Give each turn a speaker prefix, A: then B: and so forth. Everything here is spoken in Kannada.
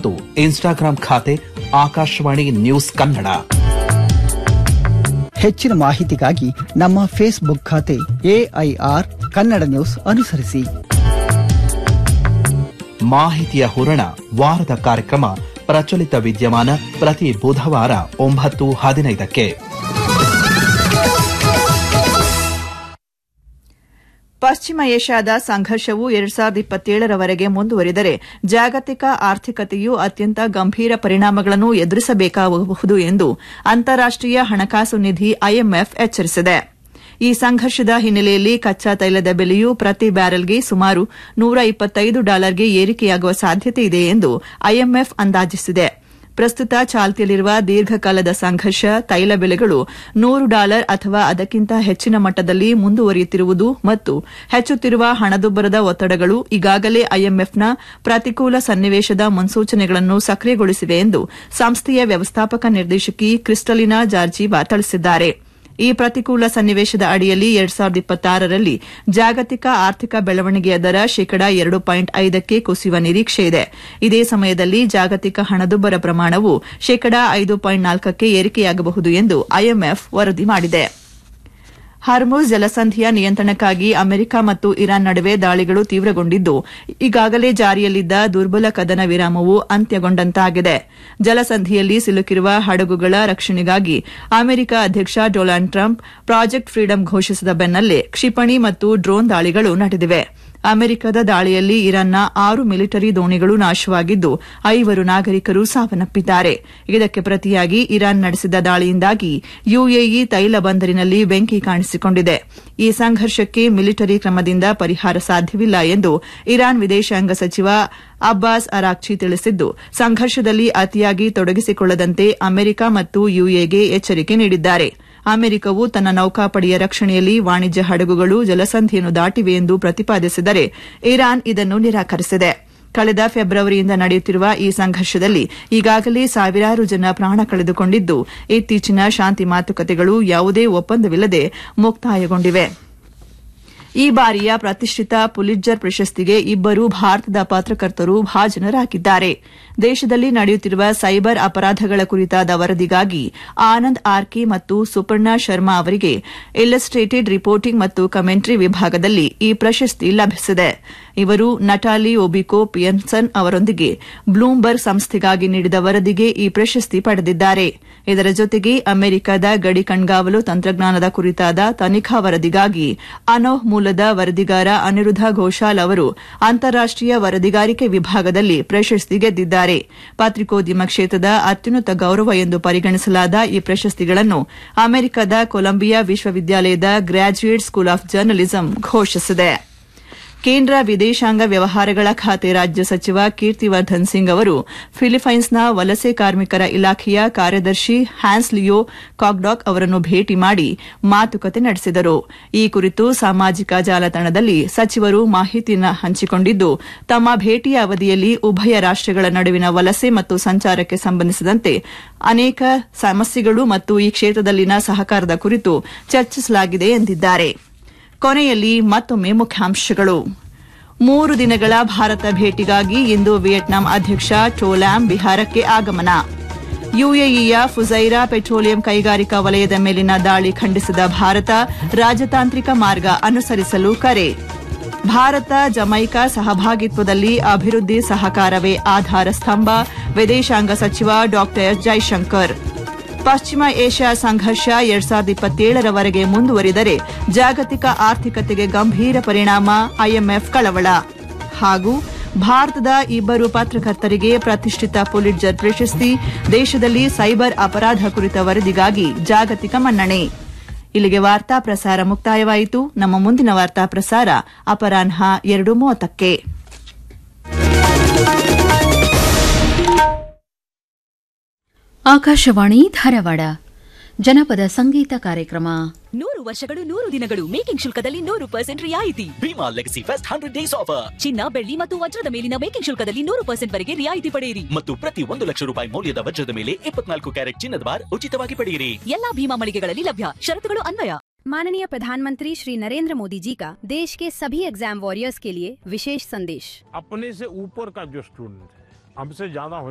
A: ಮತ್ತು ಇನ್ಸ್ಟಾಗ್ರಾಂ ಖಾತೆ ಆಕಾಶವಾಣಿ ನ್ಯೂಸ್ ಕನ್ನಡ
B: ಹೆಚ್ಚಿನ ಮಾಹಿತಿಗಾಗಿ ನಮ್ಮ ಫೇಸ್ಬುಕ್ ಖಾತೆ ಎಐಆರ್ ಕನ್ನಡ ನ್ಯೂಸ್ ಅನುಸರಿಸಿ
A: ಮಾಹಿತಿಯ ಹೂರಣ ವಾರದ ಕಾರ್ಯಕ್ರಮ ಪ್ರಚಲಿತ ವಿದ್ಯಮಾನ ಪ್ರತಿ ಬುಧವಾರ ಒಂಬತ್ತು ಹದಿನೈದಕ್ಕೆ
C: ಪಶ್ಚಿಮ ಏಷ್ಯಾದ ಸಂಘರ್ಷವು ಎರಡ್ ಸಾವಿರದ ಇಪ್ಪತ್ತೇಳರವರೆಗೆ ಮುಂದುವರಿದರೆ ಜಾಗತಿಕ ಆರ್ಥಿಕತೆಯು ಅತ್ಯಂತ ಗಂಭೀರ ಪರಿಣಾಮಗಳನ್ನು ಎದುರಿಸಬೇಕಾಗಬಹುದು ಎಂದು ಅಂತಾರಾಷ್ಟೀಯ ಹಣಕಾಸು ನಿಧಿ ಐಎಂಎಫ್ ಎಚ್ಚರಿಸಿದೆ ಈ ಸಂಘರ್ಷದ ಹಿನ್ನೆಲೆಯಲ್ಲಿ ಕಚ್ಚಾ ತೈಲದ ಬೆಲೆಯು ಪ್ರತಿ ಬ್ಯಾರೆಲ್ಗೆ ಸುಮಾರು ನೂರ ಇಪ್ಪತ್ತೈದು ಡಾಲರ್ಗೆ ಏರಿಕೆಯಾಗುವ ಸಾಧ್ಯತೆ ಇದೆ ಎಂದು ಐಎಂಎಫ್ ಅಂದಾಜಿಸಿದೆ ಪ್ರಸ್ತುತ ಚಾಲ್ತಿಯಲ್ಲಿರುವ ದೀರ್ಘಕಾಲದ ಸಂಘರ್ಷ ತೈಲ ಬೆಲೆಗಳು ನೂರು ಡಾಲರ್ ಅಥವಾ ಅದಕ್ಕಿಂತ ಹೆಚ್ಚಿನ ಮಟ್ಟದಲ್ಲಿ ಮುಂದುವರಿಯುತ್ತಿರುವುದು ಮತ್ತು ಹೆಚ್ಚುತ್ತಿರುವ ಹಣದುಬ್ಬರದ ಒತ್ತಡಗಳು ಈಗಾಗಲೇ ಐಎಂಎಫ್ನ ಪ್ರತಿಕೂಲ ಸನ್ನಿವೇಶದ ಮುನ್ಸೂಚನೆಗಳನ್ನು ಸಕ್ರಿಯಗೊಳಿಸಿವೆ ಎಂದು ಸಂಸ್ಥೆಯ ವ್ಯವಸ್ಥಾಪಕ ನಿರ್ದೇಶಕಿ ಕ್ರಿಸ್ಟಲಿನಾ ಜಾರ್ಜಿವಾ ತಿಳಿಸಿದ್ದಾರೆ ಈ ಪ್ರತಿಕೂಲ ಸನ್ನಿವೇಶದ ಅಡಿಯಲ್ಲಿ ಎರಡ್ ಸಾವಿರದ ಇಪ್ಪತ್ತಾರರಲ್ಲಿ ಜಾಗತಿಕ ಆರ್ಥಿಕ ಬೆಳವಣಿಗೆಯ ದರ ಶೇಕಡಾ ಎರಡು ಪಾಯಿಂಟ್ ಐದಕ್ಕೆ ಕುಸಿಯುವ ನಿರೀಕ್ಷೆ ಇದೆ ಇದೇ ಸಮಯದಲ್ಲಿ ಜಾಗತಿಕ ಹಣದುಬ್ಬರ ಪ್ರಮಾಣವು ಶೇಕಡಾ ಐದು ಪಾಯಿಂಟ್ ನಾಲ್ಕಕ್ಕೆ ಏರಿಕೆಯಾಗಬಹುದು ಎಂದು ಐಎಂಎಫ್ ವರದಿ ಮಾಡಿದೆ ಹಾರ್ಮುಜ್ ಜಲಸಂಧಿಯ ನಿಯಂತ್ರಣಕ್ಕಾಗಿ ಅಮೆರಿಕ ಮತ್ತು ಇರಾನ್ ನಡುವೆ ದಾಳಿಗಳು ತೀವ್ರಗೊಂಡಿದ್ದು ಈಗಾಗಲೇ ಜಾರಿಯಲ್ಲಿದ್ದ ದುರ್ಬಲ ಕದನ ವಿರಾಮವು ಅಂತ್ಯಗೊಂಡಂತಾಗಿದೆ ಜಲಸಂಧಿಯಲ್ಲಿ ಸಿಲುಕಿರುವ ಹಡಗುಗಳ ರಕ್ಷಣೆಗಾಗಿ ಅಮೆರಿಕ ಅಧ್ಯಕ್ಷ ಡೊನಾಲ್ಡ್ ಟ್ರಂಪ್ ಪ್ರಾಜೆಕ್ಟ್ ಫ್ರೀಡಂ ಘೋಷಿಸಿದ ಬೆನ್ನಲ್ಲೇ ಕ್ಷಿಪಣಿ ಮತ್ತು ಡ್ರೋನ್ ದಾಳಿಗಳು ನಡೆದಿವೆ ಅಮೆರಿಕದ ದಾಳಿಯಲ್ಲಿ ಇರಾನ್ನ ಆರು ಮಿಲಿಟರಿ ದೋಣಿಗಳು ನಾಶವಾಗಿದ್ದು ಐವರು ನಾಗರಿಕರು ಸಾವನ್ನಪ್ಪಿದ್ದಾರೆ ಇದಕ್ಕೆ ಪ್ರತಿಯಾಗಿ ಇರಾನ್ ನಡೆಸಿದ ದಾಳಿಯಿಂದಾಗಿ ಯುಎಇ ತೈಲ ಬಂದರಿನಲ್ಲಿ ಬೆಂಕಿ ಕಾಣಿಸಿಕೊಂಡಿದೆ ಈ ಸಂಘರ್ಷಕ್ಕೆ ಮಿಲಿಟರಿ ಕ್ರಮದಿಂದ ಪರಿಹಾರ ಸಾಧ್ಯವಿಲ್ಲ ಎಂದು ಇರಾನ್ ವಿದೇಶಾಂಗ ಸಚಿವ ಅಬ್ಬಾಸ್ ಅರಾಕ್ಚಿ ತಿಳಿಸಿದ್ದು ಸಂಘರ್ಷದಲ್ಲಿ ಅತಿಯಾಗಿ ತೊಡಗಿಸಿಕೊಳ್ಳದಂತೆ ಅಮೆರಿಕ ಮತ್ತು ಯುಎಗೆ ಎಚ್ಚರಿಕೆ ನೀಡಿದ್ದಾರೆ ಅಮೆರಿಕವು ತನ್ನ ನೌಕಾಪಡೆಯ ರಕ್ಷಣೆಯಲ್ಲಿ ವಾಣಿಜ್ಯ ಹಡಗುಗಳು ಜಲಸಂಧಿಯನ್ನು ದಾಟಿವೆ ಎಂದು ಪ್ರತಿಪಾದಿಸಿದರೆ ಇರಾನ್ ಇದನ್ನು ನಿರಾಕರಿಸಿದೆ ಕಳೆದ ಫೆಬ್ರವರಿಯಿಂದ ನಡೆಯುತ್ತಿರುವ ಈ ಸಂಘರ್ಷದಲ್ಲಿ ಈಗಾಗಲೇ ಸಾವಿರಾರು ಜನ ಪ್ರಾಣ ಕಳೆದುಕೊಂಡಿದ್ದು ಇತ್ತೀಚಿನ ಶಾಂತಿ ಮಾತುಕತೆಗಳು ಯಾವುದೇ ಒಪ್ಪಂದವಿಲ್ಲದೆ ಮುಕ್ತಾಯಗೊಂಡಿವೆ ಈ ಬಾರಿಯ ಪ್ರತಿಷ್ಠಿತ ಪುಲಿಟ್ಜರ್ ಪ್ರಶಸ್ತಿಗೆ ಇಬ್ಬರು ಭಾರತದ ಪತ್ರಕರ್ತರು ಭಾಜನರಾಗಿದ್ದಾರೆ ದೇಶದಲ್ಲಿ ನಡೆಯುತ್ತಿರುವ ಸೈಬರ್ ಅಪರಾಧಗಳ ಕುರಿತಾದ ವರದಿಗಾಗಿ ಆನಂದ್ ಆರ್ಕೆ ಮತ್ತು ಸುಪರ್ಣಾ ಶರ್ಮಾ ಅವರಿಗೆ ಇಲ್ಲಸ್ಟ್ರೇಟೆಡ್ ರಿಪೋರ್ಟಿಂಗ್ ಮತ್ತು ಕಮೆಂಟ್ರಿ ವಿಭಾಗದಲ್ಲಿ ಈ ಪ್ರಶಸ್ತಿ ಲಭಿಸಿದೆ ಇವರು ನಟಾಲಿ ಒಬಿಕೋ ಪಿಯನ್ಸನ್ ಅವರೊಂದಿಗೆ ಬ್ಲೂಮ್ಬರ್ಗ್ ಸಂಸ್ಥೆಗಾಗಿ ನೀಡಿದ ವರದಿಗೆ ಈ ಪ್ರಶಸ್ತಿ ಪಡೆದಿದ್ದಾರೆ ಇದರ ಜೊತೆಗೆ ಅಮೆರಿಕದ ಗಡಿ ಕಣ್ಗಾವಲು ತಂತ್ರಜ್ಞಾನದ ಕುರಿತಾದ ತನಿಖಾ ವರದಿಗಾಗಿ ಅನೋಹ್ ಮೂಲದ ವರದಿಗಾರ ಅನಿರುದ್ಧ ಘೋಷಾಲ್ ಅವರು ಅಂತಾರಾಷ್ಟೀಯ ವರದಿಗಾರಿಕೆ ವಿಭಾಗದಲ್ಲಿ ಪ್ರಶಸ್ತಿ ಗೆದ್ದಿದ್ದಾರೆ ಪತ್ರಿಕೋದ್ಯಮ ಕ್ಷೇತ್ರದ ಅತ್ಯುನ್ನತ ಗೌರವ ಎಂದು ಪರಿಗಣಿಸಲಾದ ಈ ಪ್ರಶಸ್ತಿಗಳನ್ನು ಅಮೆರಿಕದ ಕೊಲಂಬಿಯಾ ವಿಶ್ವವಿದ್ಯಾಲಯದ ಗ್ರಾಜ್ಯುಯೇಟ್ ಸ್ಕೂಲ್ ಆಫ್ ಜರ್ನಲಿಸಂ ಘೋಷಿಸಿದೆ ಕೇಂದ್ರ ವಿದೇಶಾಂಗ ವ್ಯವಹಾರಗಳ ಖಾತೆ ರಾಜ್ಯ ಸಚಿವ ಕೀರ್ತಿವರ್ಧನ್ ಸಿಂಗ್ ಅವರು ಫಿಲಿಪೈನ್ಸ್ನ ವಲಸೆ ಕಾರ್ಮಿಕರ ಇಲಾಖೆಯ ಕಾರ್ಯದರ್ಶಿ ಹ್ಯಾನ್ಸ್ ಲಿಯೋ ಕಾಕ್ಡಾಕ್ ಅವರನ್ನು ಭೇಟಿ ಮಾಡಿ ಮಾತುಕತೆ ನಡೆಸಿದರು ಈ ಕುರಿತು ಸಾಮಾಜಿಕ ಜಾಲತಾಣದಲ್ಲಿ ಸಚಿವರು ಮಾಹಿತಿಯನ್ನು ಹಂಚಿಕೊಂಡಿದ್ದು ತಮ್ಮ ಭೇಟಿಯ ಅವಧಿಯಲ್ಲಿ ಉಭಯ ರಾಷ್ಟಗಳ ನಡುವಿನ ವಲಸೆ ಮತ್ತು ಸಂಚಾರಕ್ಕೆ ಸಂಬಂಧಿಸಿದಂತೆ ಅನೇಕ ಸಮಸ್ಯೆಗಳು ಮತ್ತು ಈ ಕ್ಷೇತ್ರದಲ್ಲಿನ ಸಹಕಾರದ ಕುರಿತು ಚರ್ಚಿಸಲಾಗಿದೆ ಎಂದಿದ್ದಾರೆ ಕೊನೆಯಲ್ಲಿ ಮತ್ತೊಮ್ಮೆ ಮುಖ್ಯಾಂಶಗಳು ಮೂರು ದಿನಗಳ ಭಾರತ ಭೇಟಿಗಾಗಿ ಇಂದು ವಿಯೆಟ್ನಾಂ ಅಧ್ಯಕ್ಷ ಟೋಲಾಮ್ ಬಿಹಾರಕ್ಕೆ ಆಗಮನ ಯುಎಇಯ ಫುಜೈರಾ ಪೆಟ್ರೋಲಿಯಂ ಕೈಗಾರಿಕಾ ವಲಯದ ಮೇಲಿನ ದಾಳಿ ಖಂಡಿಸಿದ ಭಾರತ ರಾಜತಾಂತ್ರಿಕ ಮಾರ್ಗ ಅನುಸರಿಸಲು ಕರೆ ಭಾರತ ಜಮೈಕಾ ಸಹಭಾಗಿತ್ವದಲ್ಲಿ ಅಭಿವೃದ್ಧಿ ಸಹಕಾರವೇ ಆಧಾರ ಸ್ತಂಭ ವಿದೇಶಾಂಗ ಸಚಿವ ಡಾ ಎಸ್ ಜೈಶಂಕರ್ ಪಶ್ಚಿಮ ಏಷ್ಯಾ ಸಂಘರ್ಷ ಎರಡ್ ಸಾವಿರದ ಇಪ್ಪತ್ತೇಳರವರೆಗೆ ಮುಂದುವರಿದರೆ ಜಾಗತಿಕ ಆರ್ಥಿಕತೆಗೆ ಗಂಭೀರ ಪರಿಣಾಮ ಐಎಂಎಫ್ ಕಳವಳ ಹಾಗೂ ಭಾರತದ ಇಬ್ಬರು ಪತ್ರಕರ್ತರಿಗೆ ಪ್ರತಿಷ್ಠಿತ ಪುಲಿಟ್ಜರ್ ಪ್ರಶಸ್ತಿ ದೇಶದಲ್ಲಿ ಸೈಬರ್ ಅಪರಾಧ ಕುರಿತ ವರದಿಗಾಗಿ ಜಾಗತಿಕ ಮನ್ನಣೆ ಇಲ್ಲಿಗೆ ವಾರ್ತಾ ಪ್ರಸಾರ ಮುಕ್ತಾಯವಾಯಿತು ನಮ್ಮ ಮುಂದಿನ ವಾರ್ತಾ ಪ್ರಸಾರ ಅಪರಾಹ್ನ ಎರಡು ಮೂವತ್ತಕ್ಕೆ
D: ಆಕಾಶವಾಣಿ ಧಾರವಾಡ ಜನಪದ ಸಂಗೀತ ಕಾರ್ಯಕ್ರಮ
E: ನೂರು ವರ್ಷಗಳು ನೂರು ದಿನಗಳು ಮೇಕಿಂಗ್ ಶುಲ್ಕದಲ್ಲಿ ನೂರು ಪರ್ಸೆಂಟ್ ರಿಯಾಯಿತಿ
F: Bhima legacy fest hundred days offer
E: ಚಿನ್ನ ಬೆಳ್ಳಿ ಮತ್ತು ವಜ್ರದ ಮೇಲಿನ ಮೇಕಿಂಗ್ ಶುಲ್ಕದಲ್ಲಿ ನೂರು ಪರ್ಸೆಂಟ್ ವರೆಗೆ ರಿಯಾಯಿತಿ ಪಡೆಯಿರಿ
F: ಮತ್ತು ಪ್ರತಿ ಒಂದು ಲಕ್ಷ ರೂಪಾಯಿ ಮೌಲ್ಯದ ವಜ್ರದ ಮೇಲೆ ಇಪ್ಪತ್ನಾಲ್ಕು ಕ್ಯಾರೆಟ್ ಚಿನ್ನದ ಬಾರ್ ಉಚಿತವಾಗಿ ಪಡೆಯಿರಿ
E: ಎಲ್ಲಾ ಭೀಮಾ ಮಳಿಗೆಗಳಲ್ಲಿ ಲಭ್ಯ ಷರತ್ತುಗಳು ಅನ್ವಯ
G: माननीय प्रधानमंत्री श्री नरेंद्र मोदी जी का देश के सभी एग्जाम वॉरियर्स के लिए विशेष संदेश
H: अपने से ऊपर का जो स्टूडेंट है हमसे ज्यादा हो